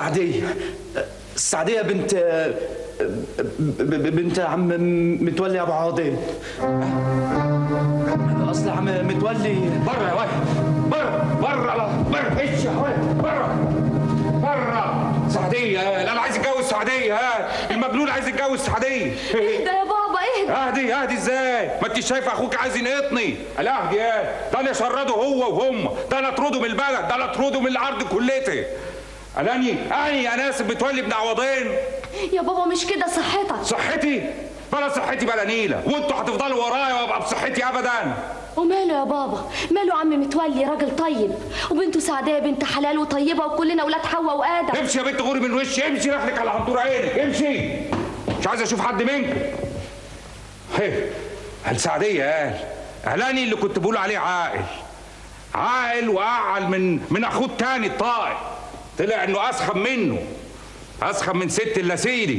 سعدية سعدية بنت ب- ب- بنت عم متولي ابو عوضين اصل عم متولي بره يا ولد بره بره بره ايش يا ولد بره بره سعدية لا انا عايز اتجوز سعدية ها المجنون عايز يتجوز سعدية اهدى يا بابا اهدى اهدي اهدي ازاي ما انت شايف اخوك عايز ينقطني لا اهدي ايه ده انا اشرده هو وهم ده انا اطرده من البلد ده انا اطرده من الارض كلتي اناني اني انا اسف متولي ابن عوضين يا بابا مش كده صحتك صحتي بلا صحتي بلا نيله وانتوا هتفضلوا ورايا وابقى بصحتي ابدا وماله يا بابا ماله عم متولي راجل طيب وبنته سعدية بنت حلال وطيبة وكلنا ولاد حواء وآدم امشي يا بنت غوري من وشي امشي رحلك على عنطور عينك امشي مش عايز اشوف حد منكم هي السعدية قال اعلاني اللي كنت بقول عليه عاقل عاقل واعقل من من اخوه التاني الطائع طلع انه اسخن منه اسخن من ست اللاسيدي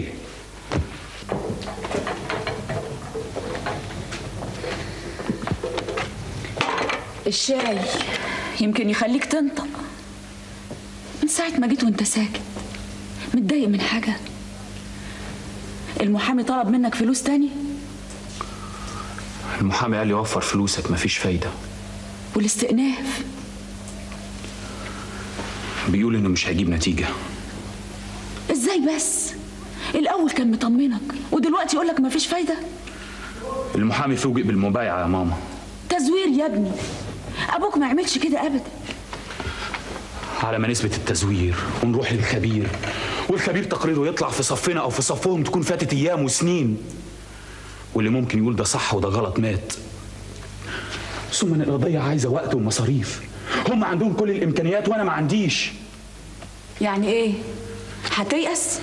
الشاي يمكن يخليك تنطق من ساعة ما جيت وانت ساكت متضايق من حاجة المحامي طلب منك فلوس تاني المحامي قال لي وفر فلوسك مفيش فايدة والاستئناف بيقول انه مش هيجيب نتيجة ازاي بس الأول كان مطمنك ودلوقتي يقولك مفيش فايدة المحامي فوجئ بالمبايعة يا ماما تزوير يا ابني أبوك ما يعملش كده أبدا على ما نثبت التزوير ونروح للخبير والخبير تقريره يطلع في صفنا او في صفهم تكون فاتت ايام وسنين واللي ممكن يقول ده صح وده غلط مات ثم ان القضيه عايزه وقت ومصاريف هم عندهم كل الامكانيات وانا ما عنديش يعني إيه هتيأس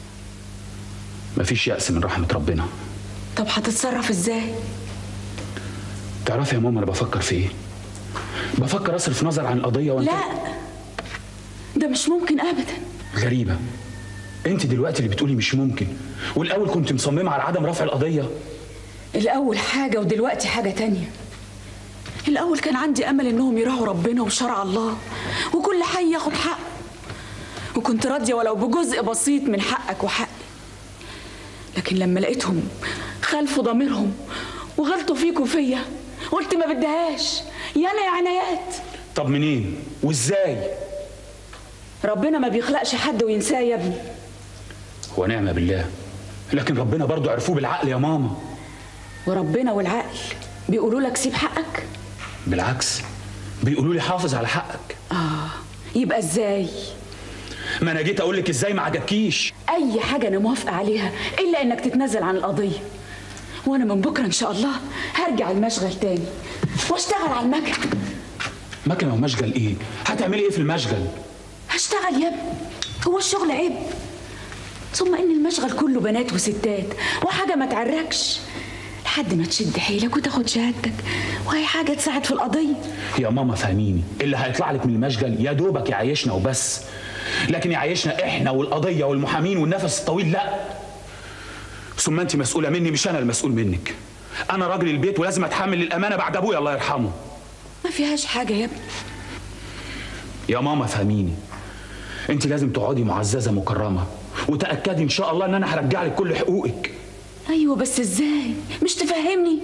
مفيش يأس من رحمه ربنا طب هتتصرف إزاي تعرفي يا ماما انا بفكر في ايه بفكر اصرف نظر عن القضيه وانت لا ده مش ممكن أبدا غريبه انت دلوقتي اللي بتقولي مش ممكن والاول كنت مصممه على عدم رفع القضيه الأول حاجة ودلوقتي حاجة تانية الأول كان عندي أمل إنهم يراعوا ربنا وشرع الله وكل حي ياخد حقه وكنت راضية ولو بجزء بسيط من حقك وحقي لكن لما لقيتهم خالفوا ضميرهم وغلطوا فيك وفيا قلت ما بدهاش يانا يا عنايات طب منين وازاي ربنا ما بيخلقش حد وينساه يا ابني ونعم بالله لكن ربنا برضو عرفوه بالعقل يا ماما وربنا والعقل بيقولوا لك سيب حقك بالعكس بيقولوا لي حافظ على حقك آه يبقى ازاي ما انا جيت اقول لك ازاي ما عجبكيش اي حاجه انا موافقه عليها الا انك تتنازل عن القضيه وانا من بكره ان شاء الله هرجع المشغل تاني واشتغل على المكن مكنه ومشغل ايه هتعملي ايه في المشغل هشتغل يا ابني هو الشغل عيب ثم ان المشغل كله بنات وستات وحاجه ما تعركش لحد ما تشد حيلك وتاخد شهادتك وهي حاجه تساعد في القضيه يا ماما فهميني اللي هيطلع لك من المشغل يا دوبك يعيشنا وبس لكن يعيشنا احنا والقضيه والمحامين والنفس الطويل لا ثم انت مسؤوله مني مش انا المسؤول منك انا راجل البيت ولازم اتحمل الامانه بعد ابويا الله يرحمه ما فيهاش حاجه يا ابني يا ماما فهميني انت لازم تقعدي معززه مكرمه وتاكدي ان شاء الله ان انا هرجع لك كل حقوقك ايوه بس ازاي مش تفهمني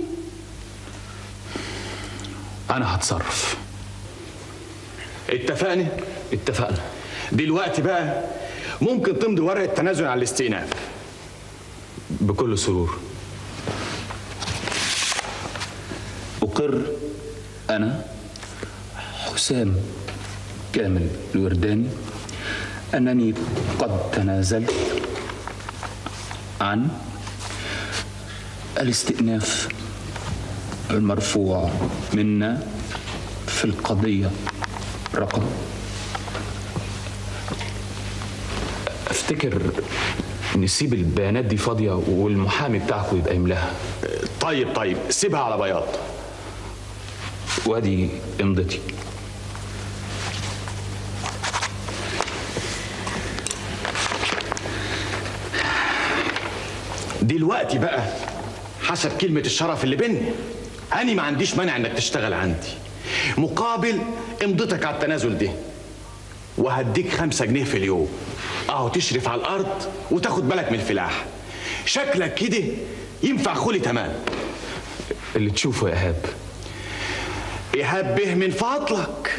انا هتصرف اتفقنا اتفقنا دلوقتي بقى ممكن تمضي ورقه تنازل عن الاستئناف بكل سرور أقر أنا حسام كامل الورداني أنني قد تنازلت عن الاستئناف المرفوع منا في القضية رقم افتكر نسيب البيانات دي فاضية والمحامي بتاعكم يبقى يملاها طيب طيب سيبها على بياض وادي امضتي دلوقتي بقى حسب كلمة الشرف اللي بينا أنا ما عنديش مانع إنك تشتغل عندي مقابل امضتك على التنازل ده وهديك خمسة جنيه في اليوم اهو تشرف على الارض وتاخد بالك من الفلاح شكلك كده ينفع خولي تمام اللي تشوفه يا ايهاب ايهاب به من فضلك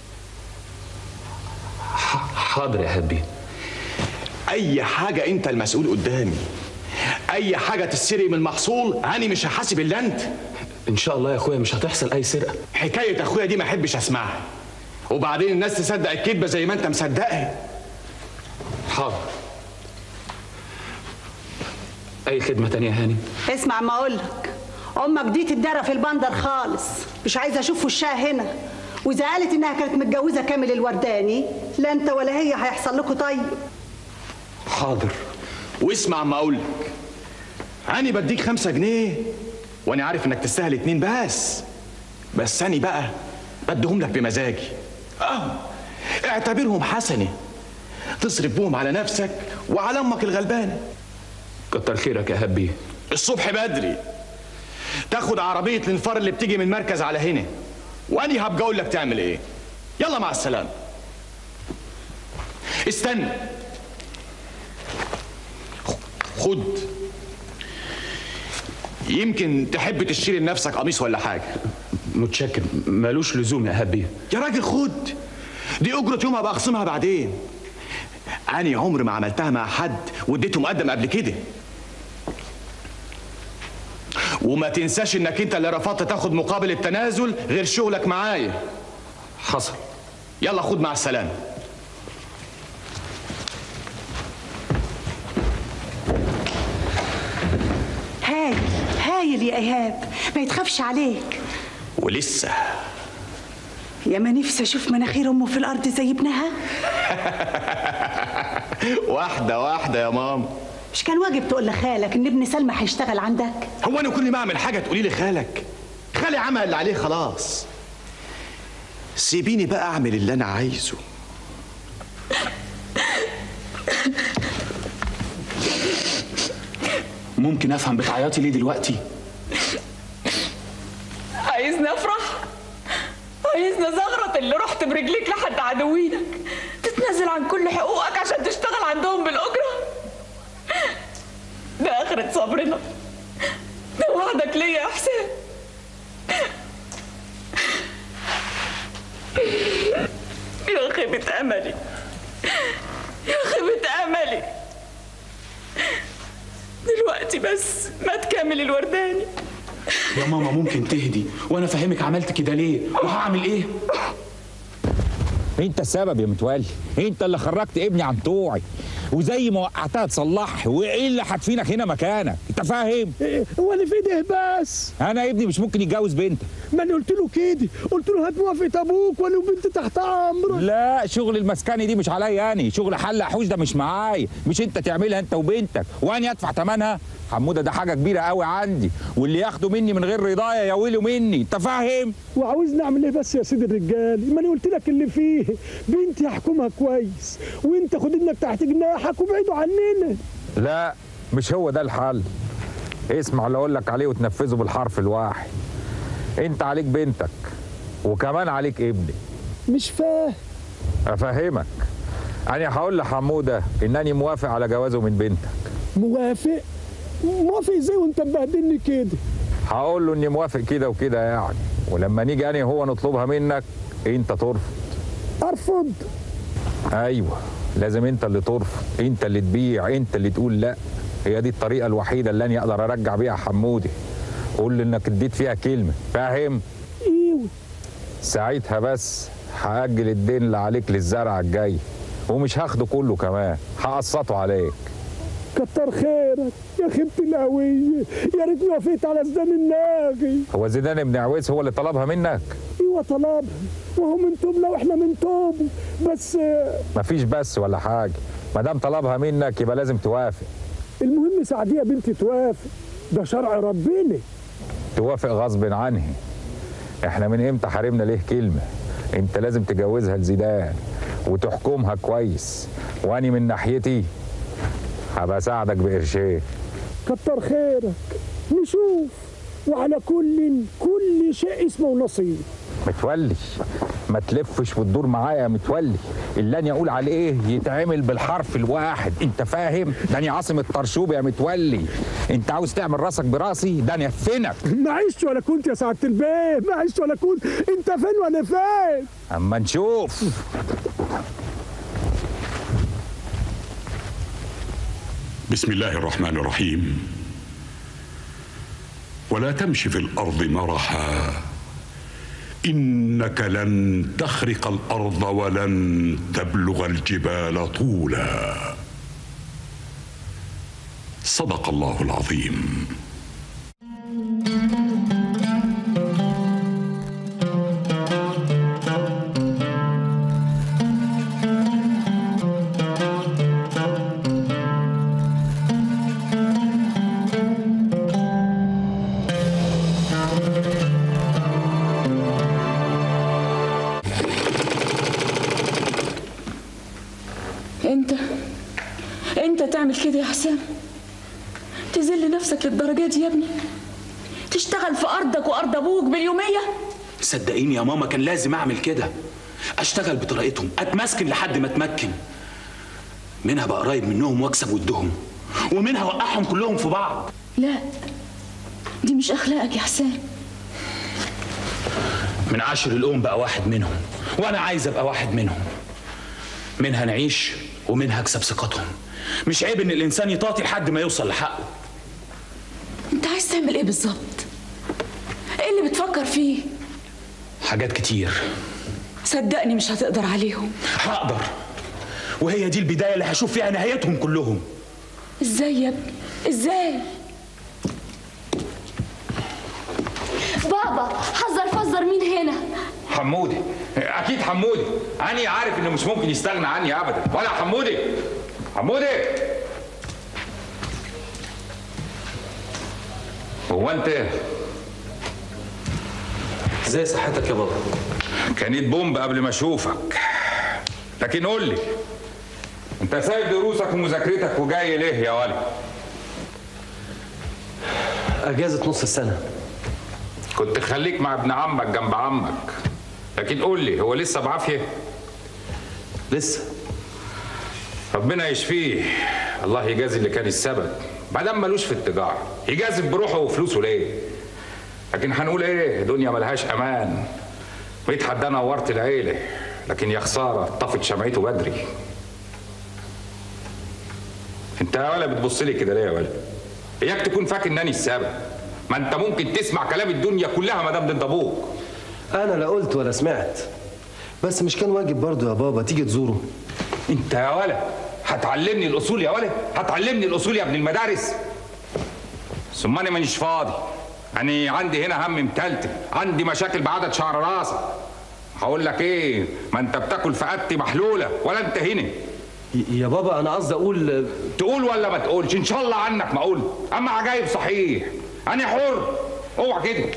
ح- حاضر يا ايهاب بيه اي حاجه انت المسؤول قدامي اي حاجه تسرق من المحصول انا مش هحاسب الا انت ان شاء الله يا اخويا مش هتحصل اي سرقه حكايه اخويا دي ما احبش اسمعها وبعدين الناس تصدق الكذبه زي ما انت مصدقها حاضر اي خدمه تانية يا هاني اسمع ما اقولك امك دي تتدرى في البندر خالص مش عايزه اشوف وشها هنا واذا قالت انها كانت متجوزه كامل الورداني لا انت ولا هي هيحصل لكم طيب حاضر واسمع ما اقولك انا بديك خمسة جنيه وانا عارف انك تستاهل اتنين بس بس انا بقى بديهم لك بمزاجي اه اعتبرهم حسنه تصرف بهم على نفسك وعلى امك الغلبانه كتر خيرك يا ايهاب بيه الصبح بدري تاخد عربيه الانفار اللي بتيجي من المركز على هنا واني هبقى اقول لك تعمل ايه يلا مع السلامه استنى خد يمكن تحب تشتري لنفسك قميص ولا حاجه متشكر مالوش لزوم يا ايهاب بيه يا راجل خد دي اجره يوم هبقى اخصمها بعدين انا عمري ما عملتها مع حد واديته مقدم قبل كده وما تنساش انك انت اللي رفضت تاخد مقابل التنازل غير شغلك معايا حصل يلا خد مع السلامه هايل هايل يا ايهاب ما يتخافش عليك ولسه يا ما نفسي اشوف مناخير امه في الارض زي ابنها واحده واحده يا ماما مش كان واجب تقول لخالك ان ابن سلمى هيشتغل عندك هو انا كل ما اعمل حاجه تقولي لي خالك خالي عمل اللي عليه خلاص سيبيني بقى اعمل اللي انا عايزه ممكن افهم بتعيطي ليه دلوقتي عايزني افرح عايزني زغرط اللي رحت برجليك لحد عدوينك تتنازل عن كل حقوقك عشان تشتغل عندهم بالاجره ده اخرة صبرنا ده وعدك ليا يا حسين يا خيبة املي يا خيبة املي دلوقتي بس مات كامل الورداني يا ماما ممكن تهدي وانا فاهمك عملت كده ليه وهعمل ايه انت السبب يا متولي انت اللي خرجت ابني عن طوعي وزي ما وقعتها تصلح وايه اللي هتفينك هنا مكانك انت فاهم هو اللي في ايده بس انا ابني مش ممكن يتجوز بنتك ما انا قلت له كده قلت له هات موافقه ابوك وانا وبنت تحت امرك لا شغل المسكني دي مش عليا انا شغل حل حوش ده مش معايا مش انت تعملها انت وبنتك وانا ادفع ثمنها حموده ده حاجه كبيره قوي عندي واللي ياخده مني من غير رضايا يا ويله مني انت فاهم وعاوزني اعمل ايه بس يا سيدي الرجال ما انا قلت لك اللي فيه بنتي احكمها كويس وانت خد ابنك تحت جناحك وابعدوا عننا لا مش هو ده الحل اسمع اللي اقول لك عليه وتنفذه بالحرف الواحد انت عليك بنتك وكمان عليك ابني مش فاهم افهمك انا هقول لحموده انني موافق على جوازه من بنتك موافق موافق ازاي وانت مبهدلني كده هقول له اني موافق كده وكده يعني ولما نيجي انا هو نطلبها منك انت ترفض ارفض ايوه لازم انت اللي ترفض انت اللي تبيع انت اللي تقول لا هي دي الطريقه الوحيده اللي انا اقدر ارجع بيها حمودي قول له انك اديت فيها كلمه فاهم ايوه ساعتها بس هاجل الدين اللي عليك للزرع الجاي ومش هاخده كله كمان هقسطه عليك كتر خيرك يا خيبتي القوية يا ريتني وافقت على زدان الناغي هو زيدان ابن عويس هو اللي طلبها منك ايوه طلبها وهو من توبنا واحنا من توبه بس آه، مفيش بس ولا حاجه ما دام طلبها منك يبقى لازم توافق المهم سعدية بنتي توافق ده شرع ربنا توافق غصب عنه احنا من امتى حارمنا ليه كلمه انت لازم تجوزها لزيدان وتحكمها كويس واني من ناحيتي هبقى اساعدك بقرشين كتر خيرك نشوف وعلى كل كل شيء اسمه نصيب متولي ما تلفش وتدور معايا يا متولي اللي انا اقول عليه يتعمل بالحرف الواحد انت فاهم ده انا عاصم الطرشوب يا متولي انت عاوز تعمل راسك براسي ده انا افنك ما عشت ولا كنت يا سعاده البيه ما عشت ولا كنت انت فين وانا فين اما نشوف بسم الله الرحمن الرحيم ولا تمش في الارض مرحا انك لن تخرق الارض ولن تبلغ الجبال طولا صدق الله العظيم انت انت تعمل كده يا حسام تذل نفسك للدرجه دي يا ابني تشتغل في ارضك وارض ابوك باليوميه صدقيني يا ماما كان لازم اعمل كده اشتغل بطريقتهم اتمسكن لحد ما اتمكن منها بقى قريب منهم واكسب ودهم ومنها اوقعهم كلهم في بعض لا دي مش اخلاقك يا حسام من عاشر الأم بقى واحد منهم وأنا عايز أبقى واحد منهم منها نعيش ومنها أكسب ثقتهم مش عيب إن الإنسان يطاطي لحد ما يوصل لحقه انت عايز تعمل ايه بالظبط ايه اللي بتفكر فيه حاجات كتير صدقني مش هتقدر عليهم هقدر وهي دي البداية اللي هشوف فيها نهايتهم كلهم ازاي يا ابني ازاي بابا حذر فزر مين هنا حمودي اكيد حمودي انا عارف انه مش ممكن يستغنى عني ابدا ولا حمودي حمودي هو انت ازاي صحتك يا بابا كانت بومب قبل ما اشوفك لكن قول لي انت سايب دروسك ومذاكرتك وجاي ليه يا ولد اجازه نص السنه كنت خليك مع ابن عمك جنب عمك لكن قول لي هو لسه بعافيه لسه ربنا يشفيه الله يجازي اللي كان السبب بعدين ملوش في التجاره يجازف بروحه وفلوسه ليه لكن هنقول ايه دنيا ملهاش امان مدحت ده نورت العيله لكن يا خساره طفت شمعته بدري انت يا ولا بتبص لي كده ليه يا ولا اياك تكون فاكر انني السبب ما انت ممكن تسمع كلام الدنيا كلها ما دام ده انت ابوك انا لا قلت ولا سمعت بس مش كان واجب برضه يا بابا تيجي تزوره انت يا ولا هتعلمني الاصول يا ولا هتعلمني الاصول يا ابن المدارس ثم انا مانيش فاضي انا عندي هنا هم متلتل عندي مشاكل بعدد شعر راسك هقول لك ايه ما انت بتاكل في قدتي محلوله ولا انت هنا يا بابا انا قصدي اقول تقول ولا ما تقولش ان شاء الله عنك ما اقول اما عجايب صحيح انا حر اوعى كده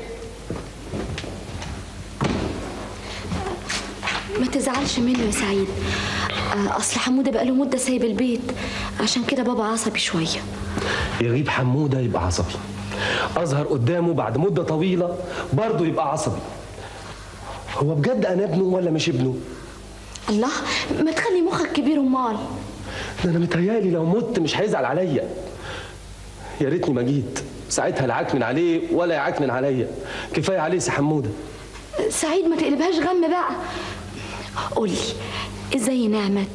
ما تزعلش منه يا سعيد آه، اصل حموده بقاله مده سايب البيت عشان كده بابا عصبي شويه يغيب حموده يبقى عصبي اظهر قدامه بعد مده طويله برضه يبقى عصبي هو بجد انا ابنه ولا مش ابنه الله ما تخلي مخك كبير امال ده انا متهيالي لو مت مش هيزعل عليا يا ريتني ما جيت ساعتها لا عكنن عليه ولا يعكنن عليا كفايه عليه سي حموده سعيد ما تقلبهاش غم بقى قولي ازاي نعمت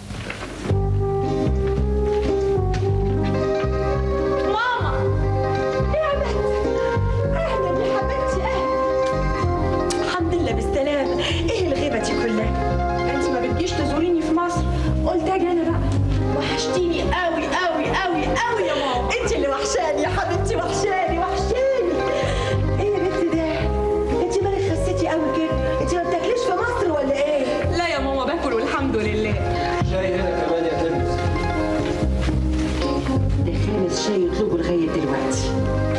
ماما نعمت اهلا يا حبيبتي اهلا الحمد لله بالسلامه ايه الغيبه دي كلها انت ما بتجيش تزوريني في مصر قلت اجي انا بقى وحشتيني قوي قوي قوي قوي يا ماما انت اللي وحشاني يا حبيبتي وحشاني وحشاني ايه يا بنتي ده انت مالك خسيتي قوي كده انت ما بتاكليش في مصر ولا ايه لا يا ماما باكل والحمد لله جاي هنا كمان يا تلمس ده خامس شاي يطلبه لغايه دلوقتي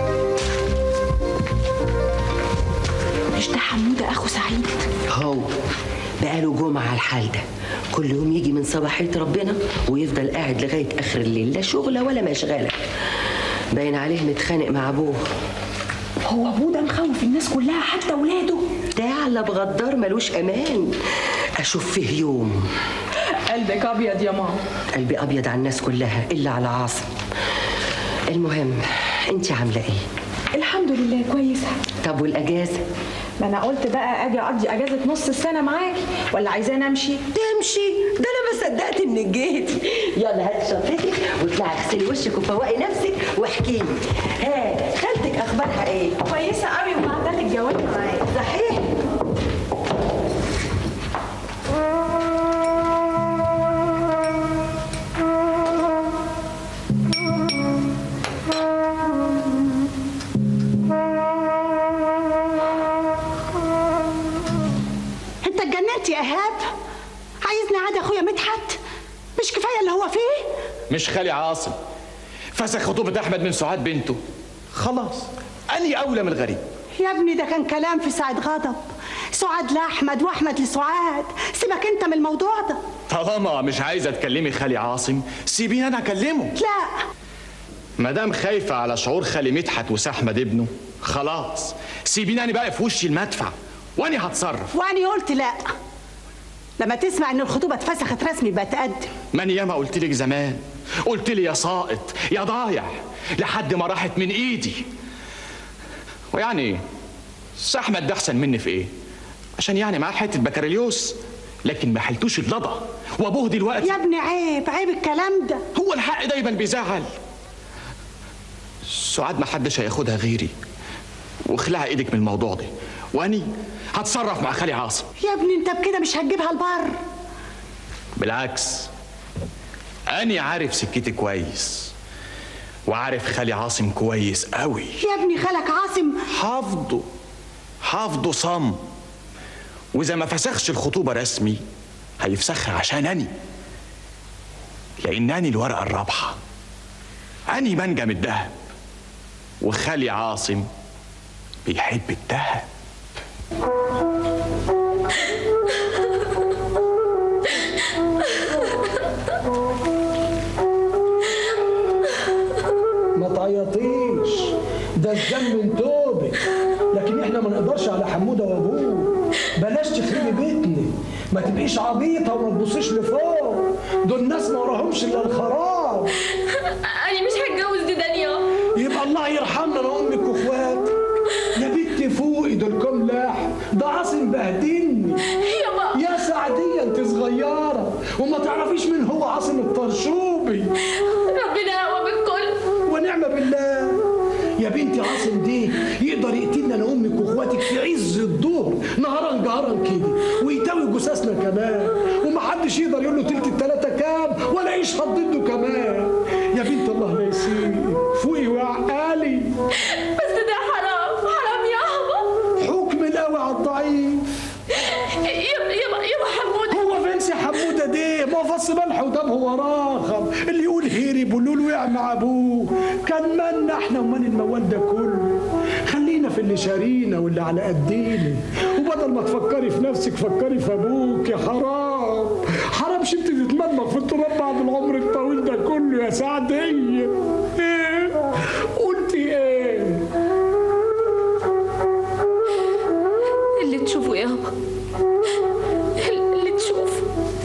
مش ده حموده اخو سعيد هو بقاله جمعة على الحال ده كل يوم يجي من صباحية ربنا ويفضل قاعد لغاية آخر الليل لا شغلة ولا مشغلة باين عليه متخانق مع أبوه هو ابوه ده مخوف الناس كلها حتى ولاده ثعلب غدار ملوش امان اشوف فيه يوم قلبك ابيض يا ماما قلبي ابيض على الناس كلها الا على عاصم المهم انت عامله ايه الحمد لله كويسه طب والاجازه ما انا قلت بقى اجي اقضي اجازه نص السنه معاكي ولا عايزاني امشي تمشي ده انا ما صدقت انك جيتي يلا هات شنطتك واطلعي اغسلي وشك وفوقي نفسك واحكي لي ها خالتك اخبارها ايه كويسه قوي وبعتلك جواب معايا صحيح انت اتجننت يا ايهاب عايزني عادي اخويا مدحت مش كفايه اللي هو فيه مش خالي عاصم فسخ خطوبة أحمد من سعاد بنته خلاص أني أولى من الغريب يا ابني ده كان كلام في ساعة غضب سعاد لأحمد وأحمد لسعاد سيبك أنت من الموضوع ده طالما مش عايزة تكلمي خالي عاصم سيبيني أنا أكلمه لا مدام خايفة على شعور خالي مدحت وسحمد ابنه خلاص سيبيني أنا بقى في وشي المدفع وأني هتصرف وأنا قلت لا لما تسمع إن الخطوبة اتفسخت رسمي بقى تقدم ماني ياما قلت لك زمان قلت لي يا ساقط يا ضايع لحد ما راحت من ايدي ويعني احمد ده احسن مني في ايه عشان يعني معاه حته بكالوريوس لكن ما حلتوش اللضا وابوه دلوقتي يا ابني عيب عيب الكلام ده هو الحق دايما بيزعل سعاد ما حدش هياخدها غيري واخلعي ايدك من الموضوع ده واني هتصرف مع خالي عاصم يا ابني أنت بكده مش هتجيبها البر بالعكس أنا عارف سكتي كويس وعارف خالي عاصم كويس قوي يا ابني خالك عاصم حافظه حافظه صم وإذا ما فسخش الخطوبة رسمي هيفسخها عشان أني لأن أني الورقة الرابحة أني منجم الدهب وخالي عاصم بيحب الدهب ما تعيطيش ده الدم من توبك لكن احنا ما نقدرش على حموده وابوه بلاش تخربي بيتنا ما تبقيش عبيطه وما تبصيش لفوق دول الناس ما وراهمش الا الخراب انا مش هتجوز دي دنيا يبقى الله يرحمنا انا امك واخواتك يا بنتي فوقي دول كام لاح ده عاصم بهدلني يابا يا سعديه انت صغيره وما تعرفيش مين هو عاصم الطرشوبي ربنا يقوى بالكل ونعم بالله يا بنتي عاصم دي يقدر يقتلنا انا امك واخواتك في عز الظهر نهارا جهرا كده ويتاوي جثثنا كمان ومحدش يقدر يقول له تلت التلاته كام ولا يشهد ضده كمان يا بنت الله لا يسيء فوقي وعقالي بس ده حرام حرام يابا حكم القوي على الضعيف يابا يابا يابا حمود هو فين حموده دي ما فص ملح ودمه وراخر اللي يقول هرب واللي يقول وقع مع ابوه كان مالنا احنا ومال الموال ده كله خلينا في اللي شارينا واللي على قدينا وبدل ما تفكري في نفسك فكري في ابوك يا حرام حرام شفت تتمدمغ في التراب بعد العمر الطويل ده كله يا سعديه ايه قلتي ايه اللي تشوفه يابا اللي تشوفه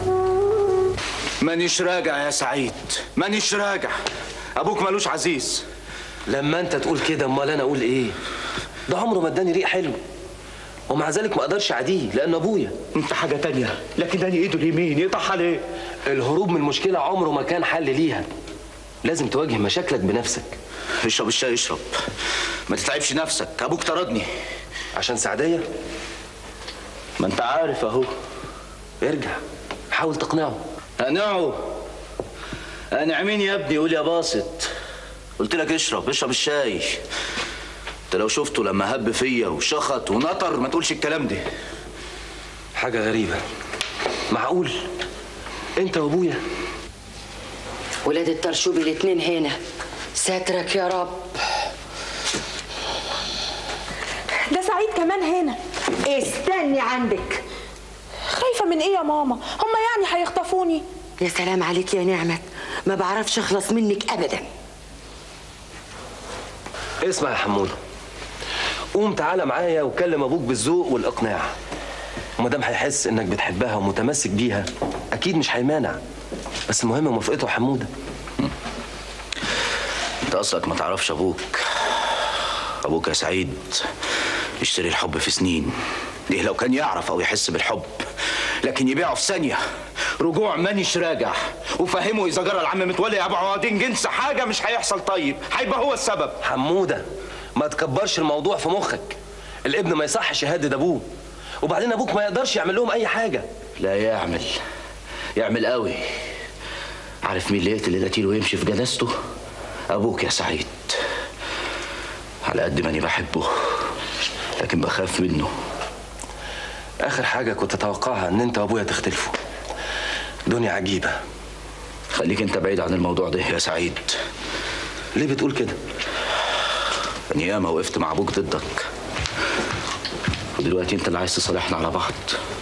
مانيش راجع يا سعيد مانيش راجع ابوك ملوش عزيز لما انت تقول كده امال انا اقول ايه ده عمره ما اداني ريق حلو ومع ذلك ما اقدرش اعديه لانه ابويا انت حاجه تانية لكن انا ايده اليمين يقطع عليه الهروب من المشكله عمره ما كان حل ليها لازم تواجه مشاكلك بنفسك اشرب الشاي اشرب ما تتعبش نفسك ابوك طردني عشان سعديه ما انت عارف اهو ارجع حاول تقنعه اقنعه اقنع مين يا ابني قول يا باسط قلت لك اشرب اشرب الشاي انت لو شفته لما هب فيا وشخط ونطر ما تقولش الكلام ده حاجه غريبه معقول انت وابويا ولاد الطرشوبي الاتنين هنا ساترك يا رب ده سعيد كمان هنا استني عندك خايفه من ايه يا ماما هما يعني هيخطفوني يا سلام عليك يا نعمت ما بعرفش اخلص منك ابدا اسمع يا حموده قوم تعالى معايا وكلم ابوك بالذوق والاقناع وما دام هيحس انك بتحبها ومتمسك بيها اكيد مش هيمانع بس المهم موافقته حموده انت اصلك ما تعرفش ابوك ابوك يا سعيد يشتري الحب في سنين ليه لو كان يعرف او يحس بالحب لكن يبيعه في ثانيه رجوع مانيش راجع وفهمه اذا جرى العم متولي يا ابو عوادين جنس حاجه مش هيحصل طيب هيبقى هو السبب حموده ما تكبرش الموضوع في مخك الابن ما يصحش يهدد ابوه وبعدين ابوك ما يقدرش يعمل لهم اي حاجه لا يعمل يعمل قوي عارف مين اللي يقتل القتيل ويمشي في جنازته ابوك يا سعيد على قد ما اني بحبه لكن بخاف منه اخر حاجه كنت اتوقعها ان انت وابويا تختلفوا دنيا عجيبه خليك انت بعيد عن الموضوع ده يا سعيد ليه بتقول كده اني ياما وقفت مع ابوك ضدك ودلوقتي انت اللي عايز تصالحنا على بعض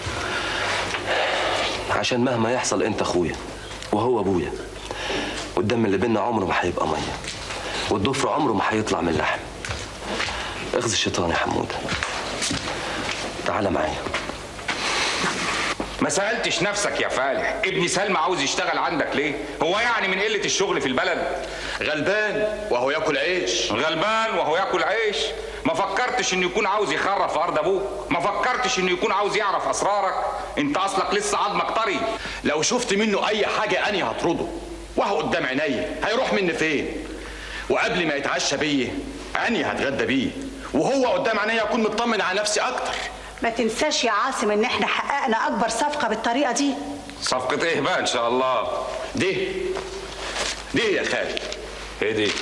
عشان مهما يحصل انت اخويا وهو ابويا والدم اللي بينا عمره ما هيبقى ميه والضفر عمره ما هيطلع من اللحم اخذ الشيطان يا حموده تعالى معايا ما سألتش نفسك يا فالح ابن سلمى عاوز يشتغل عندك ليه هو يعني من قلة الشغل في البلد غلبان وهو ياكل عيش غلبان وهو ياكل عيش ما فكرتش انه يكون عاوز يخرف في ارض ابوك ما فكرتش انه يكون عاوز يعرف اسرارك انت اصلك لسه عظمك طري لو شفت منه اي حاجه اني هطرده وهو قدام عينيا هيروح مني فين وقبل ما يتعشى بيا اني هتغدى بيه وهو قدام عينيا اكون مطمن على نفسي اكتر ما تنساش يا عاصم ان احنا حققنا اكبر صفقه بالطريقه دي صفقة ايه بقى ان شاء الله دي دي يا خالد ايه دي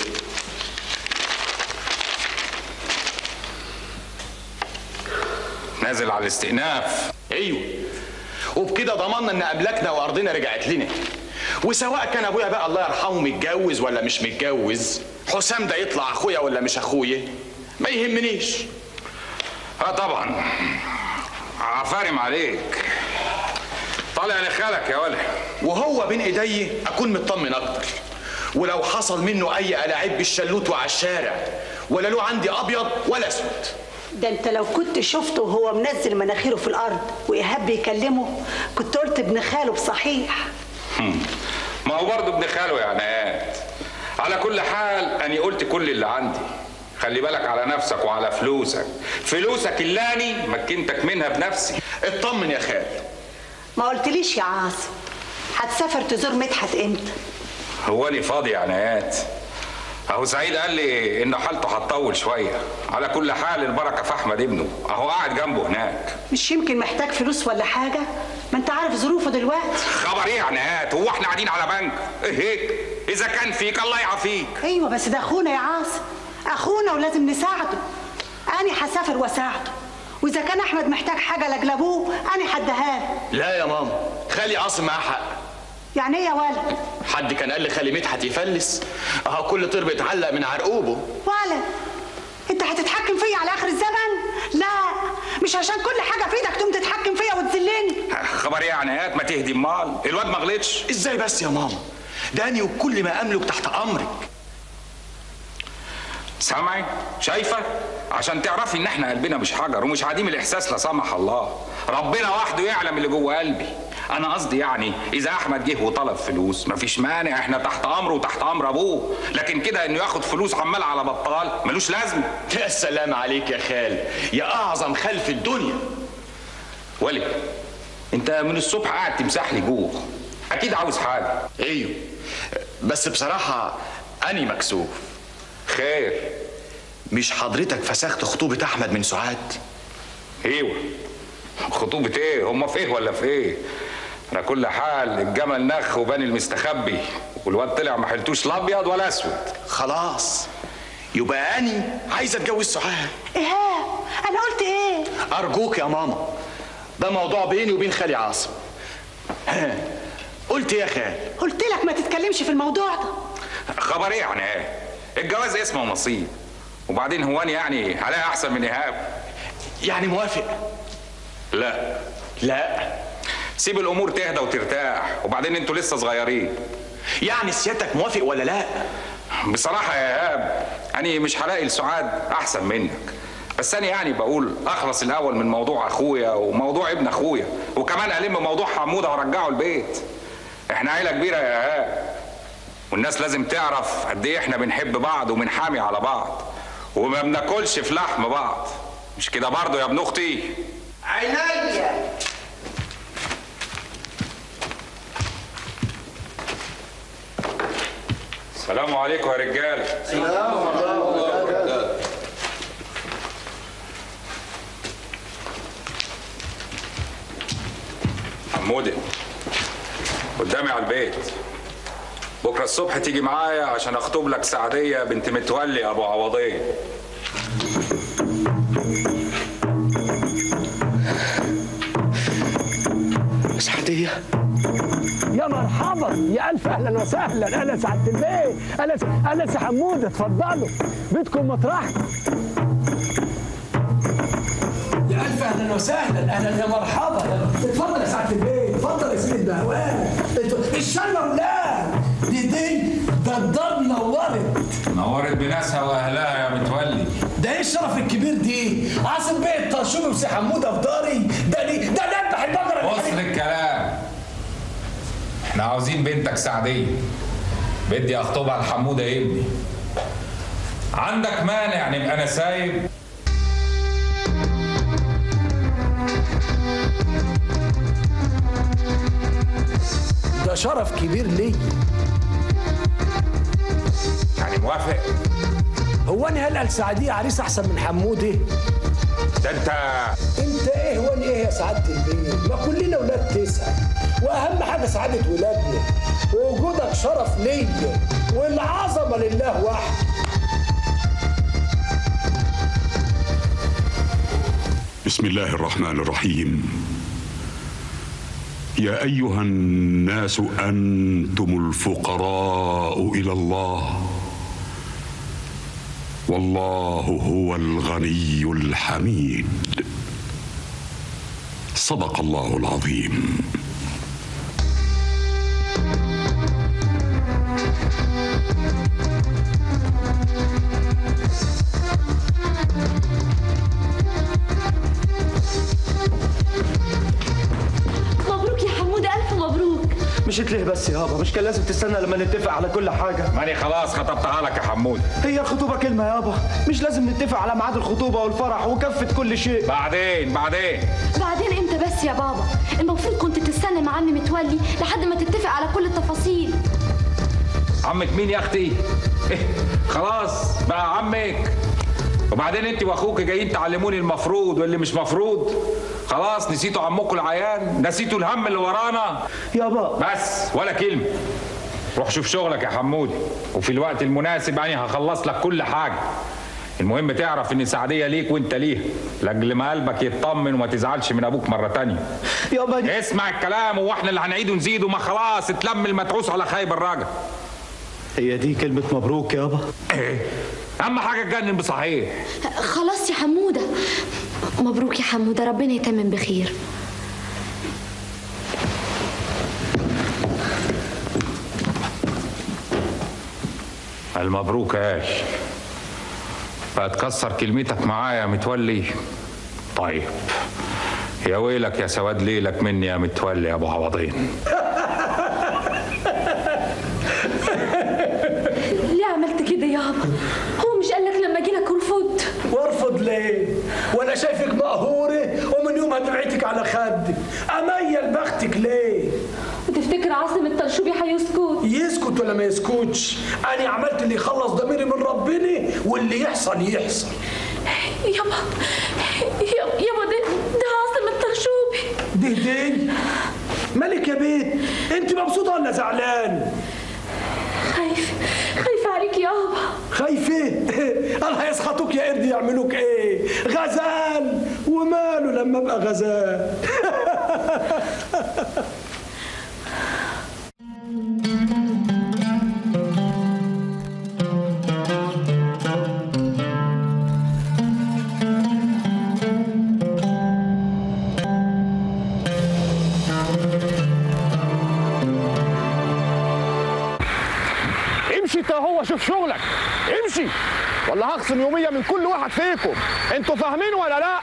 نازل على الاستئناف ايوه وبكده ضمننا ان املاكنا وارضنا رجعت لنا وسواء كان ابويا بقى الله يرحمه متجوز ولا مش متجوز حسام ده يطلع اخويا ولا مش اخويا ما يهمنيش اه طبعا عفارم عليك طالع لخالك يا ولد وهو بين ايدي اكون مطمن اكتر ولو حصل منه اي الاعيب بالشلوت وعلى الشارع ولا له عندي ابيض ولا اسود ده انت لو كنت شفته وهو منزل مناخيره في الارض وايهاب بيكلمه كنت قلت ابن خاله بصحيح هم. ما هو برضه ابن خاله يا عنايات على كل حال أنا قلت كل اللي عندي خلي بالك على نفسك وعلى فلوسك فلوسك اللي أنا مكنتك منها بنفسي اطمن يا خال ما قلتليش يا عاصم هتسافر تزور مدحت امتى هو أنا فاضي يا عنايات اهو سعيد قال لي ان حالته هتطول شويه على كل حال البركه في احمد ابنه اهو قاعد جنبه هناك مش يمكن محتاج فلوس ولا حاجه ما انت عارف ظروفه دلوقتي خبر ايه يا عنايات هو احنا قاعدين على بنك ايه هيك اذا كان فيك الله يعافيك ايوه بس ده اخونا يا عاصم اخونا ولازم نساعده انا هسافر واساعده واذا كان احمد محتاج حاجه لاجل ابوه انا هديها له لا يا ماما خالي عاصم معاه حق يعني ايه يا ولد حد كان قال لي خالي مدحت يفلس اهو كل طير بيتعلق من عرقوبه ولد انت هتتحكم فيا على اخر الزمن لا مش عشان كل حاجه في ايدك تقوم تتحكم فيا وتذلني خبر ايه يا عنايات ما تهدي امال الواد ما غلطش ازاي بس يا ماما داني وكل ما املك تحت امرك سامعي شايفه عشان تعرفي ان احنا قلبنا مش حجر ومش عديم الاحساس لا سمح الله ربنا وحده يعلم اللي جوه قلبي انا قصدي يعني اذا احمد جه وطلب فلوس مفيش مانع احنا تحت امره وتحت امر ابوه لكن كده انه ياخد فلوس عمال على بطال ملوش لازمه يا سلام عليك يا خال يا اعظم خال في الدنيا ولي انت من الصبح قاعد تمسح لي جوه اكيد عاوز حاجه ايوه بس بصراحه اني مكسوف خير مش حضرتك فسخت خطوبه احمد من سعاد ايوه خطوبة ايه؟ هما في ايه ولا في ايه؟ على كل حال الجمل نخ وبان المستخبي والواد طلع ما حلتوش لا ابيض ولا اسود خلاص يبقى اني عايز اتجوز سعاد ايهاب انا قلت ايه ارجوك يا ماما ده موضوع بيني وبين خالي عاصم ها قلت إيه يا خال قلت لك ما تتكلمش في الموضوع ده خبر ايه يعني ايه؟ الجواز اسمه نصيب وبعدين هو أنا يعني هلاقي احسن من ايهاب يعني موافق لا لا سيب الامور تهدى وترتاح وبعدين انتوا لسه صغيرين يعني سيادتك موافق ولا لا بصراحه يا ايهاب انا مش هلاقي لسعاد احسن منك بس انا يعني بقول اخلص الاول من موضوع اخويا وموضوع ابن اخويا وكمان الم موضوع حموده وارجعه البيت احنا عيله كبيره يا ايهاب والناس لازم تعرف قد ايه احنا بنحب بعض وبنحامي على بعض وما بناكلش في لحم بعض مش كده برضه يا ابن اختي عينيا السلام عليكم يا رجاله حمودي قدامي على البيت بكره الصبح تيجي معايا عشان اخطب لك سعديه بنت متولي ابو عوضين سعدية يا مرحبا يا الف اهلا وسهلا انا سعد البيت انا س... انا سي حمود اتفضلوا بيتكم مطرحكم يا الف اهلا وسهلا اهلا يا مرحبا اتفضل يا سعد البيت اتفضل يا سيدي البهوان اتف- الشمة ولاد دي دي ده الدار نورت نورت بناسها واهلها يا متولي ده ايه الشرف الكبير دي عاصم بيه الطرشوبي وسي حموده في داري ده لي ده نذبح البقره بص للكلام احنا عاوزين بنتك سعديه بدي اخطبها لحموده ابني عندك مانع نبقى انا سايب ده شرف كبير ليا يعني موافق هو انا هلقى لسعديه عريس احسن من حموده ده انت انت ايه وانا ايه يا سعاده البيت ما كلنا ولاد تسعه واهم حاجه سعاده ولادنا ووجودك شرف ليا والعظمه لله وحده بسم الله الرحمن الرحيم يا ايها الناس انتم الفقراء الى الله والله هو الغني الحميد صدق الله العظيم مبروك يا حمودة ألف مبروك مشيت ليه بس يابا مش كان لازم تستنى لما نتفق على كل حاجة ماني خلاص خطبتها لك يا حمود هي الخطوبة كلمة يابا مش لازم نتفق على ميعاد الخطوبة والفرح وكافة كل شيء بعدين بعدين بعدين امتى بس يا بابا المفروض كنت تستنى مع عمي متولي لحد ما تتفق على كل التفاصيل عمك مين يا اختي إيه خلاص بقى عمك وبعدين انت واخوك جايين تعلموني المفروض واللي مش مفروض خلاص نسيتوا عمكم العيان نسيتوا الهم اللي ورانا يابا بس ولا كلمه روح شوف شغلك يا حمودي وفي الوقت المناسب يعني هخلص لك كل حاجه المهم تعرف ان سعديه ليك وانت ليها لاجل ما قلبك يطمن وما تزعلش من ابوك مره تانية يابا دي اسمع الكلام واحنا اللي هنعيد ونزيد وما خلاص اتلم المتعوس على خايب الراجل هي دي كلمة مبروك يابا ايه اهم حاجه تجنن بصحيح خلاص يا حمودة مبروك يا حمودة ربنا يتمم بخير المبروك يا اش بقى تكسر كلمتك معايا يا متولي طيب يا ويلك يا سواد ليلك مني يا متولي يا ابو عوضين ليه عملت كده يابا هو مش قالك لما اجيلك ارفض وارفض ليه وانا شايفك مقهوره ومن يومها دمعتك على خدك اميل بختك ليه وتفتكر عاصم الطرشوبي هيسكت يسكت ولا ما يسكتش انا عملت اللي يخلص ضميري من ربنا واللي يحصل يحصل يابا يابا يابا ده ده عاصم الطرشوبي دي دي مالك يا بيت انت مبسوطه ولا زعلان خايف خايفة عليك يابا خايفه الله يسخطوك يا قرد يعملوك ايه غزال وماله لما ابقى غزال امشي انت هو شوف شغلك امشي ولا هخصم يوميه من كل واحد فيكم انتوا فاهمين ولا لا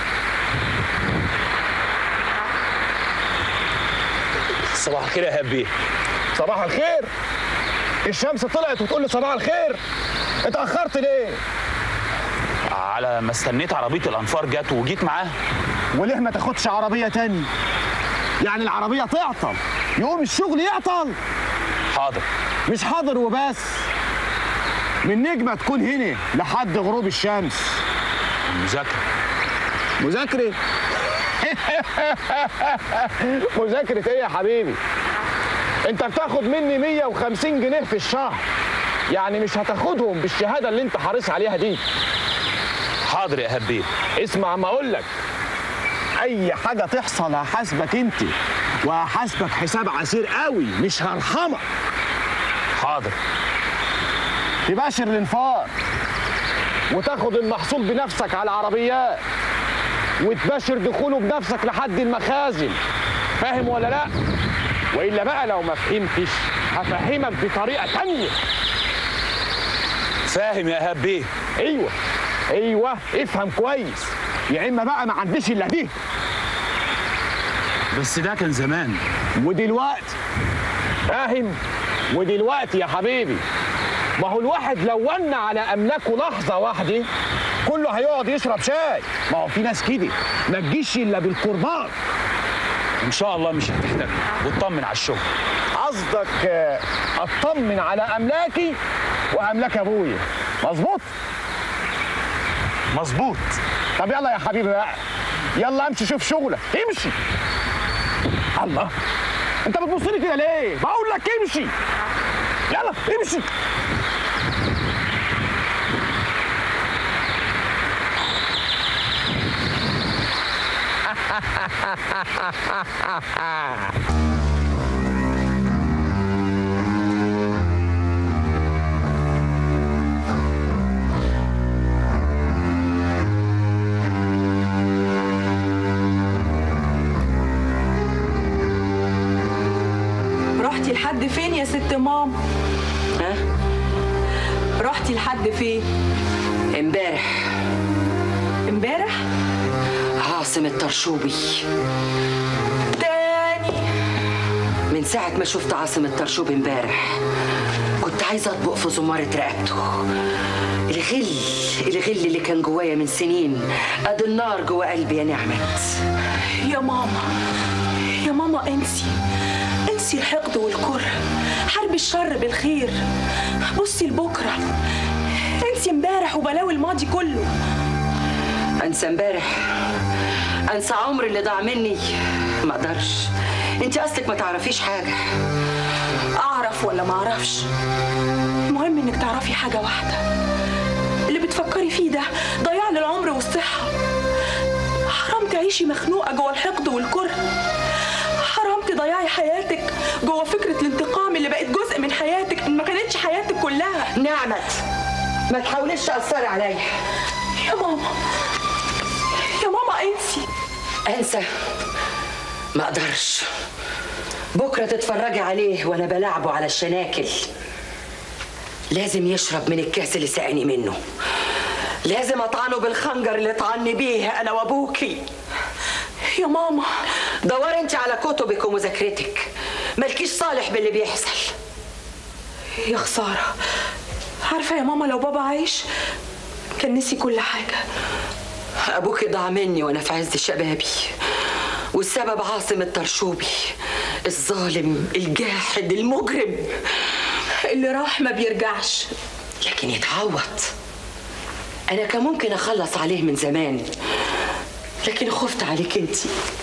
صباح الخير يا هبي صباح الخير الشمس طلعت وتقول لي صباح الخير اتاخرت ليه على ما استنيت عربيه الانفار جت وجيت معاها وليه ما تاخدش عربيه تاني يعني العربيه تعطل يقوم الشغل يعطل حاضر مش حاضر وبس من نجمه تكون هنا لحد غروب الشمس مذاكره مذاكره مذاكره ايه يا حبيبي انت بتاخد مني 150 جنيه في الشهر يعني مش هتاخدهم بالشهاده اللي انت حريص عليها دي حاضر يا هبي اسمع ما اقول لك اي حاجه تحصل هحاسبك انت وهحاسبك حساب عسير قوي مش هرحمك حاضر تباشر الانفار وتاخد المحصول بنفسك على العربيات وتباشر دخوله بنفسك لحد المخازن فاهم ولا لا والا بقى لو ما فهمتش هفهمك بطريقه تانية فاهم يا هبي ايوه ايوه افهم كويس يا اما بقى ما عنديش الا دي بس ده كان زمان ودلوقتي فاهم ودلوقتي يا حبيبي ما هو الواحد لو ون على املاكه لحظه واحده كله هيقعد يشرب شاي ما هو في ناس كده ما تجيش الا بالقربان ان شاء الله مش هتحتاج واطمن على الشغل قصدك آه، اطمن على املاكي واملاك ابويا مظبوط مظبوط طب يلا يا حبيبي بقى يلا امشي شوف شغلك امشي الله انت بتبص لي كده ليه بقول لك امشي يلا امشي رحتي لحد فين يا ست مام ها رحتي لحد فين امبارح امبارح عاصم الطرشوبي تاني من ساعة ما شفت عاصم الطرشوبي امبارح كنت عايزة أطبق في زمارة رقبته الغل الغل اللي كان جوايا من سنين قد النار جوا قلبي يا نعمت يا ماما يا ماما انسي انسي الحقد والكره حرب الشر بالخير بصي لبكره انسي امبارح وبلاوي الماضي كله انسى امبارح انسى عمري اللي ضاع مني ما اقدرش انت اصلك ما تعرفيش حاجه اعرف ولا ما اعرفش المهم انك تعرفي حاجه واحده اللي بتفكري فيه ده ضياع للعمر والصحه حرام تعيشي مخنوقه جوه الحقد والكره حرام تضيعي حياتك جوه فكره الانتقام اللي بقت جزء من حياتك ما كانتش حياتك كلها نعمت ما تحاوليش تاثري عليا يا ماما يا ماما انسي انسى ما اقدرش بكره تتفرجي عليه وانا بلعبه على الشناكل لازم يشرب من الكاس اللي سقاني منه لازم اطعنه بالخنجر اللي طعني بيه انا وابوكي يا ماما دوري انت على كتبك ومذاكرتك مالكيش صالح باللي بيحصل يا خساره عارفه يا ماما لو بابا عايش كان نسي كل حاجه ابوكي ضاع مني وانا في عز شبابي والسبب عاصم الطرشوبي الظالم الجاحد المجرم اللي راح ما بيرجعش لكن يتعوض انا كان ممكن اخلص عليه من زمان لكن خفت عليك انت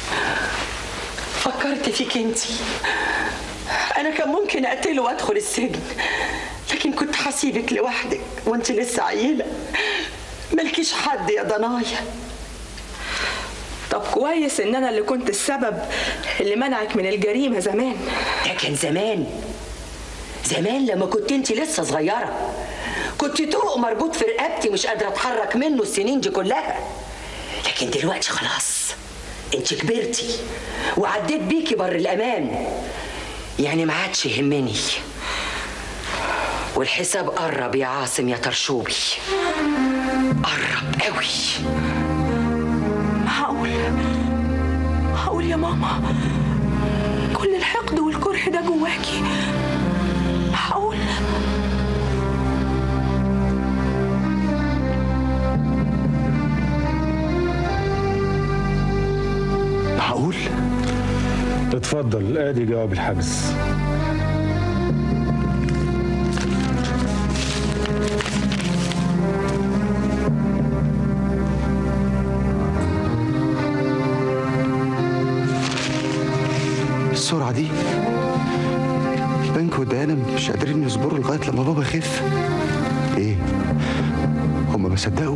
فكرت فيك انت انا كان ممكن اقتله وادخل السجن لكن كنت هسيبك لوحدك وانت لسه عيله ملكيش حد يا ضنايا طب كويس ان انا اللي كنت السبب اللي منعك من الجريمه زمان ده كان زمان زمان لما كنت انت لسه صغيره كنت طوق مربوط في رقبتي مش قادره اتحرك منه السنين دي كلها لكن دلوقتي خلاص انت كبرتي وعديت بيكي بر الامان يعني ما عادش يهمني والحساب قرب يا عاصم يا طرشوبي قرب قوي معقول معقول يا ماما كل الحقد والكره ده جواكي معقول معقول اتفضل ادي جواب الحجز السرعة دي البنك والديانة مش قادرين يصبروا لغاية لما بابا يخف ايه هما ما صدقوا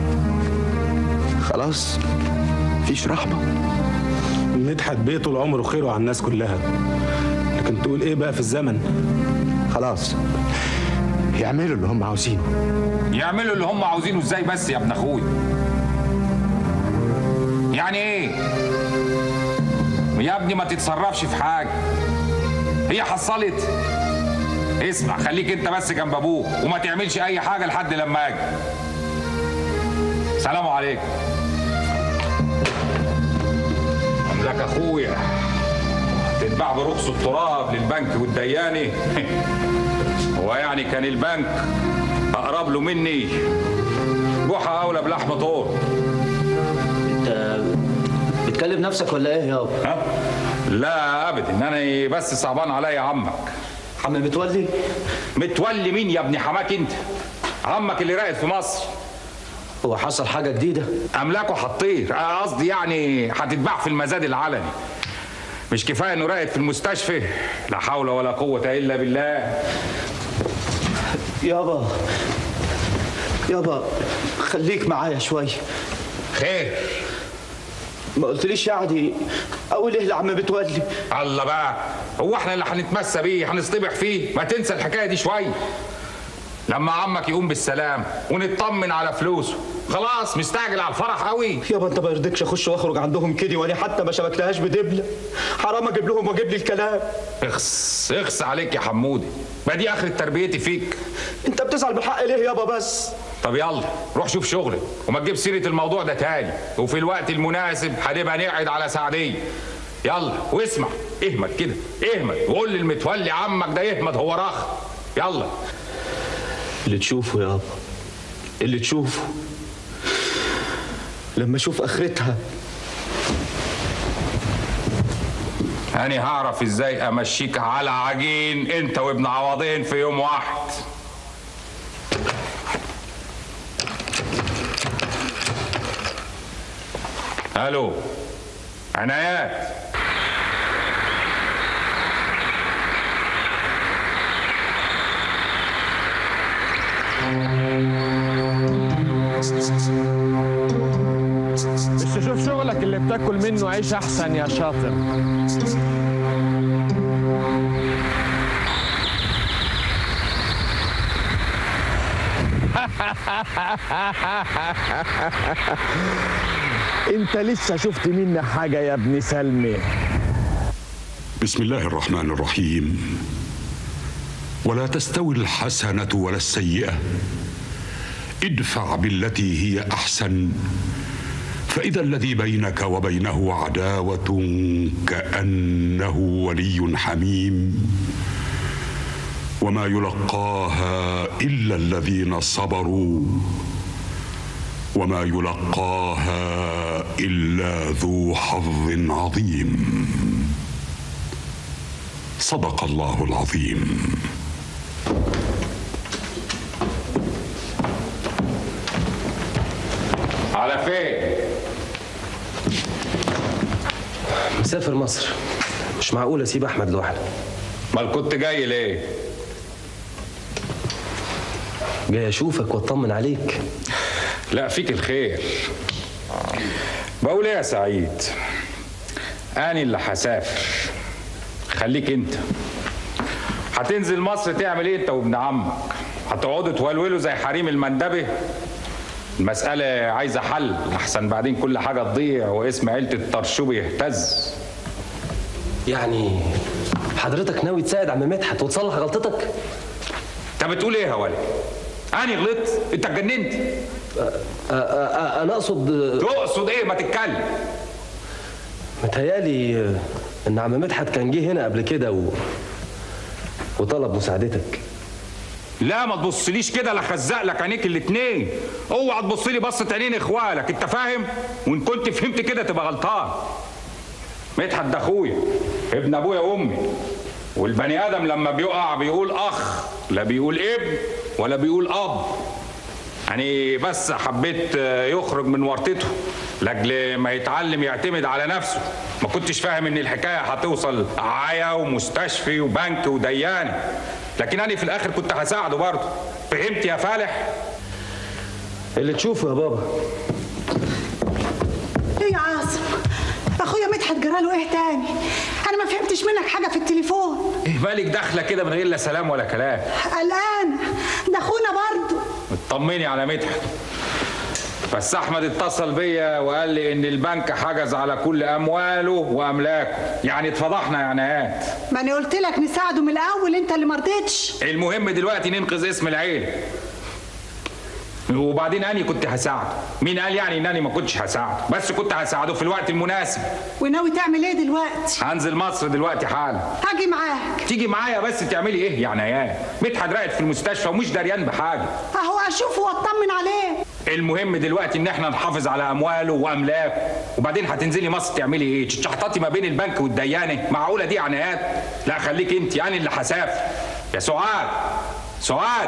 خلاص مفيش رحمة مدحت بيه طول عمره خيره على الناس كلها لكن تقول ايه بقى في الزمن خلاص يعملوا اللي هم عاوزينه يعملوا اللي هم عاوزينه ازاي بس يا ابن اخويا يعني ايه يا ابني ما تتصرفش في حاجه هي حصلت اسمع خليك انت بس جنب ابوك وما تعملش اي حاجه لحد لما اجي سلام عليكم املاك اخويا تتباع برخص التراب للبنك والدياني هو يعني كان البنك اقرب له مني جحا اولى بلحم طور انت بتكلم نفسك ولا ايه يابا؟ ها؟ لا ابدا ان انا بس صعبان عليا عمك عم متولي متولي مين يا ابن حماك انت عمك اللي راقد في مصر هو حصل حاجه جديده املاكه هتطير آه، قصدي يعني هتتباع في المزاد العلني مش كفايه انه راقد في المستشفى لا حول ولا قوه الا بالله يابا يابا خليك معايا شوي خير ما قلتليش يعني اقول ايه لعم متولي الله بقى هو احنا اللي هنتمسى بيه هنصطبح فيه ما تنسى الحكايه دي شويه لما عمك يقوم بالسلام ونطمن على فلوسه خلاص مستعجل على الفرح قوي يابا انت ما يرضيكش اخش واخرج عندهم كده وانا حتى ما شبكتهاش بدبله حرام اجيب لهم واجيب لي الكلام اخس اخس عليك يا حمودي ما دي اخر تربيتي فيك انت بتزعل بالحق ليه يابا بس طب يلا روح شوف شغلك وما تجيب سيره الموضوع ده تاني وفي الوقت المناسب هنبقى نقعد على سعديه يلا واسمع اهمد كده اهمد وقول للمتولي عمك ده يهمد هو راخ يلا اللي تشوفه يابا اللي تشوفه لما اشوف اخرتها أنا هعرف إزاي أمشيك على عجين أنت وابن عوضين في يوم واحد ألو عنايات مش تشوف شغلك اللي بتاكل منه عيش احسن يا شاطر انت لسه شفت مني حاجه يا ابن سلمي بسم الله الرحمن الرحيم ولا تستوي الحسنه ولا السيئه ادفع بالتي هي احسن فاذا الذي بينك وبينه عداوه كانه ولي حميم وما يلقاها الا الذين صبروا وما يلقاها الا ذو حظ عظيم صدق الله العظيم على فين؟ مسافر مصر مش معقول اسيب احمد لوحده امال كنت جاي ليه؟ جاي اشوفك واطمن عليك لا فيك الخير بقول ايه يا سعيد اني اللي هسافر خليك انت هتنزل مصر تعمل ايه انت وابن عمك هتقعدوا تولولوا زي حريم المندبه المسألة عايزة حل أحسن بعدين كل حاجة تضيع واسم عيلة الطرشوب يهتز يعني حضرتك ناوي تساعد عم مدحت وتصلح غلطتك انت بتقول ايه يا ولد انا غلطت انت اتجننت انا اقصد تقصد ايه ما تتكلم متهيالي ان عم مدحت كان جه هنا قبل كده و... وطلب مساعدتك لا ما تبصليش كده لا خزق لك عينيك الاتنين اوعى تبص لي بصه عينين اخوالك انت فاهم وان كنت فهمت كده تبقى غلطان مدحت ده اخويا ابن ابويا وامي والبني ادم لما بيقع بيقول اخ لا بيقول ابن ولا بيقول اب يعني بس حبيت يخرج من ورطته لاجل ما يتعلم يعتمد على نفسه ما كنتش فاهم ان الحكايه هتوصل عيا ومستشفي وبنك وديانه لكن انا في الاخر كنت هساعده برضه فهمت يا فالح اللي تشوفه يا بابا ايه يا عاصم اخويا مدحت جراله ايه تاني انا ما فهمتش منك حاجه في التليفون ايه بالك داخله كده من غير لا سلام ولا كلام قلقان ده اخونا برضه اطمني على مدحت بس احمد اتصل بيا وقال لي ان البنك حجز على كل امواله واملاكه يعني اتفضحنا يا نهاد ما انا قلت لك نساعده من الاول انت اللي مرضتش المهم دلوقتي ننقذ اسم العيله وبعدين اني كنت هساعده مين قال يعني ان انا ما كنتش هساعده بس كنت هساعده في الوقت المناسب وناوي تعمل ايه دلوقتي هنزل مصر دلوقتي حالا هاجي معاك تيجي معايا بس تعملي ايه يعني يا مدحت راقد في المستشفى ومش دريان بحاجه اهو اشوفه واطمن عليه المهم دلوقتي ان احنا نحافظ على امواله واملاكه وبعدين هتنزلي مصر تعملي ايه تشحططي ما بين البنك والديانه معقوله دي عنايات لا خليك انت انا اللي هسافر يا سعاد سعاد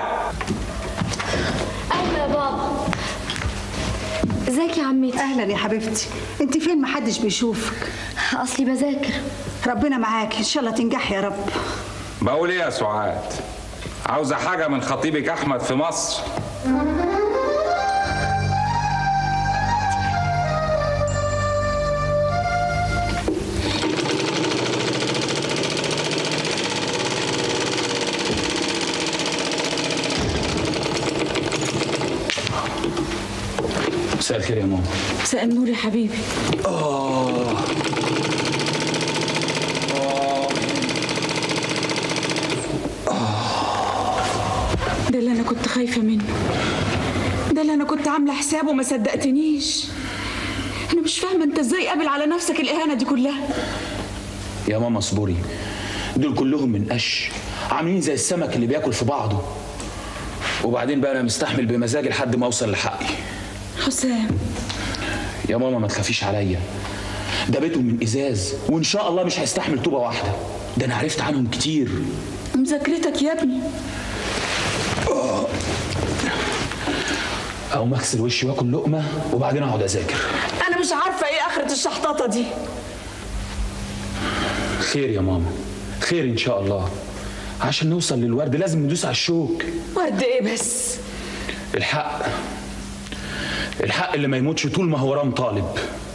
ايوه يا بابا ازيك يا عمتي اهلا يا حبيبتي انت فين محدش بيشوفك اصلي بذاكر ربنا معاك ان شاء الله تنجحي يا رب بقول ايه يا سعاد عاوزه حاجه من خطيبك احمد في مصر مساء الخير يا ماما مساء النور يا حبيبي آه ده اللي انا كنت خايفه منه ده اللي انا كنت عامله حسابه وما صدقتنيش انا مش فاهمه انت ازاي قابل على نفسك الاهانه دي كلها يا ماما اصبري دول كلهم من قش عاملين زي السمك اللي بياكل في بعضه وبعدين بقى انا مستحمل بمزاجي لحد ما اوصل لحقي حسام يا ماما ما تخافيش عليا ده بيتهم من ازاز وان شاء الله مش هيستحمل طوبه واحده ده انا عرفت عنهم كتير مذاكرتك يا ابني اقوم اغسل وشي واكل لقمه وبعدين اقعد اذاكر انا مش عارفه ايه اخره الشحططه دي خير يا ماما خير ان شاء الله عشان نوصل للورد لازم ندوس على الشوك ورد ايه بس الحق الحق اللي ما يموتش طول ما هو رام طالب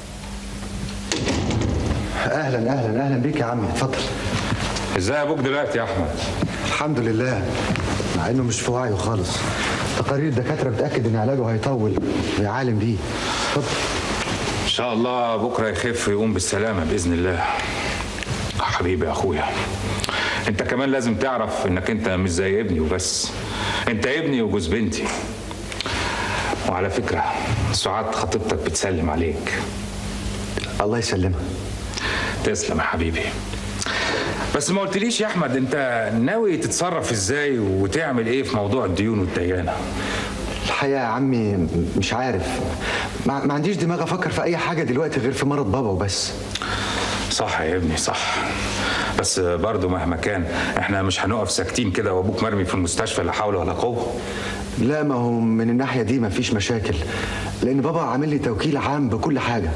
اهلا اهلا اهلا بيك يا عمي اتفضل ازاي ابوك دلوقتي يا احمد الحمد لله مع انه مش في وعيه خالص تقارير الدكاتره بتاكد ان علاجه هيطول ويا عالم بيه اتفضل ان شاء الله بكره يخف ويقوم بالسلامه باذن الله حبيبي يا اخويا انت كمان لازم تعرف انك انت مش زي ابني وبس انت ابني وجوز بنتي وعلى فكره سعاد خطيبتك بتسلم عليك الله يسلمها تسلم يا حبيبي بس ما قلتليش يا احمد انت ناوي تتصرف ازاي وتعمل ايه في موضوع الديون والديانه الحقيقه يا عمي مش عارف ما, ما عنديش دماغ افكر في اي حاجه دلوقتي غير في مرض بابا وبس صح يا ابني صح بس برضه مهما كان احنا مش هنقف ساكتين كده وابوك مرمي في المستشفى لا حول ولا قوه لا ما هو من الناحيه دي ما فيش مشاكل لان بابا عامل لي توكيل عام بكل حاجه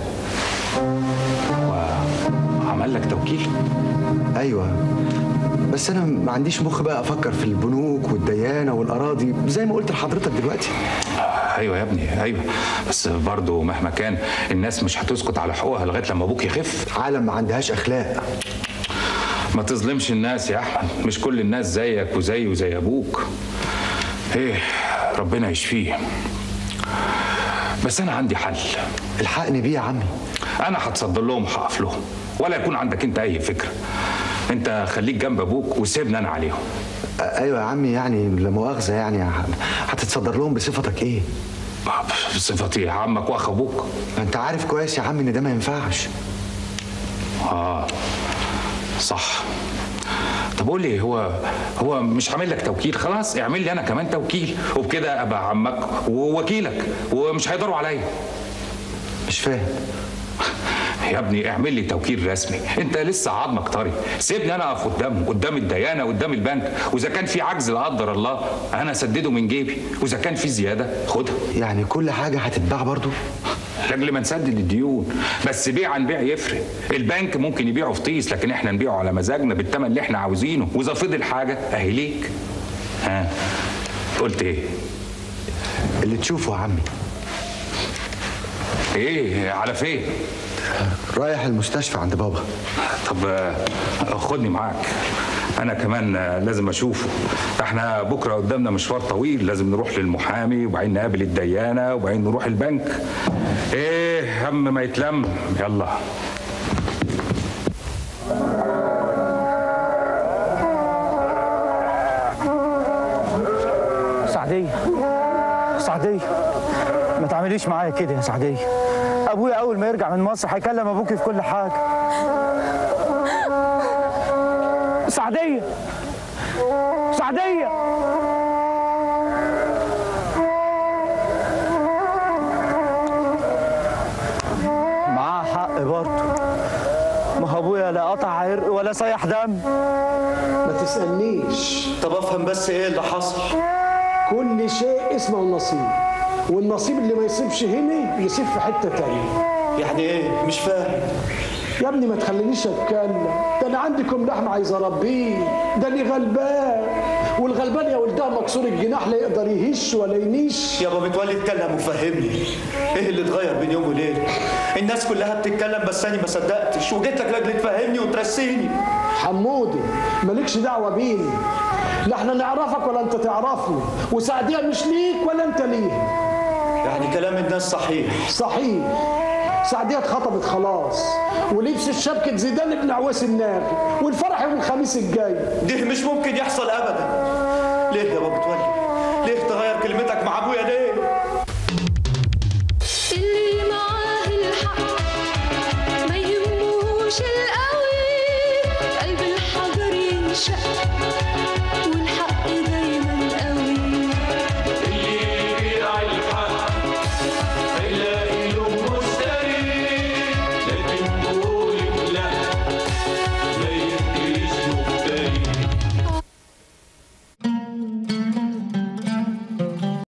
عمل لك توكيل ايوه بس انا ما عنديش مخ بقى افكر في البنوك والديانه والاراضي زي ما قلت لحضرتك دلوقتي ايوه يا ابني ايوه بس برضه مهما كان الناس مش هتسكت على حقوقها لغايه لما ابوك يخف عالم ما عندهاش اخلاق ما تظلمش الناس يا احمد مش كل الناس زيك وزي وزي ابوك ايه ربنا يشفيه بس انا عندي حل الحقني بيه يا عمي انا هتصدر لهم وهقف لهم ولا يكون عندك انت اي فكره انت خليك جنب ابوك وسيبني انا عليهم ايوه يا عمي يعني لا مؤاخذه يعني هتتصدر لهم بصفتك ايه بصفتي عمك واخ ابوك ما انت عارف كويس يا عم ان ده ما ينفعش اه صح طب قول لي هو هو مش عامل لك توكيل خلاص اعمل لي انا كمان توكيل وبكده ابقى عمك ووكيلك ومش هيقدروا عليا مش فاهم يا ابني اعمل لي توكيل رسمي انت لسه عظمك طري سيبني انا اقف قدامه قدام الديانه قدام البنك واذا كان في عجز لا قدر الله انا اسدده من جيبي واذا كان في زياده خدها يعني كل حاجه هتتباع برضو لاجل ما نسدد الديون بس بيع عن بيع يفرق البنك ممكن يبيعه فطيس لكن احنا نبيعه على مزاجنا بالثمن اللي احنا عاوزينه واذا فضل حاجه اهي ليك ها قلت ايه اللي تشوفه يا عمي ايه على فين رايح المستشفى عند بابا طب آه، خدني معاك انا كمان آه، لازم اشوفه احنا بكره قدامنا مشوار طويل لازم نروح للمحامي وبعدين نقابل الديانه وبعدين نروح البنك ايه هم ما يتلم يلا سعدية سعدية ما تعمليش معايا كده يا سعدية أبويا أول ما يرجع من مصر هيكلم أبوكي في كل حاجة سعدية سعدية معاه حق برضه ما هو أبويا لا قطع عرق ولا سيح دم ما تسألنيش طب افهم بس ايه اللي حصل كل شيء اسمه النصيب والنصيب اللي ما يصيبش هنا يصيب في حتة تانية يعني ايه مش فاهم يا ابني ما تخلينيش اتكلم ده انا عندكم لحم عايز اربيه ده انا غلبان والغلبان يا ولدها مكسور الجناح لا يقدر يهش ولا ينيش يابا متولي اتكلم وفهمني ايه اللي اتغير بين يوم وليله الناس كلها بتتكلم بس انا ما صدقتش وجيت لك لاجل تفهمني وترسيني حمودي مالكش دعوه بيني لا احنا نعرفك ولا انت تعرفني وسعديه مش ليك ولا انت ليها يعني كلام الناس صحيح صحيح سعديه اتخطبت خلاص ولبس الشبكة زيدان بن عويس الناغي والفرح يوم الخميس الجاي ده مش ممكن يحصل ابدا ليه يا بابا متولي ليه تغير كلمتك مع ابويا ليه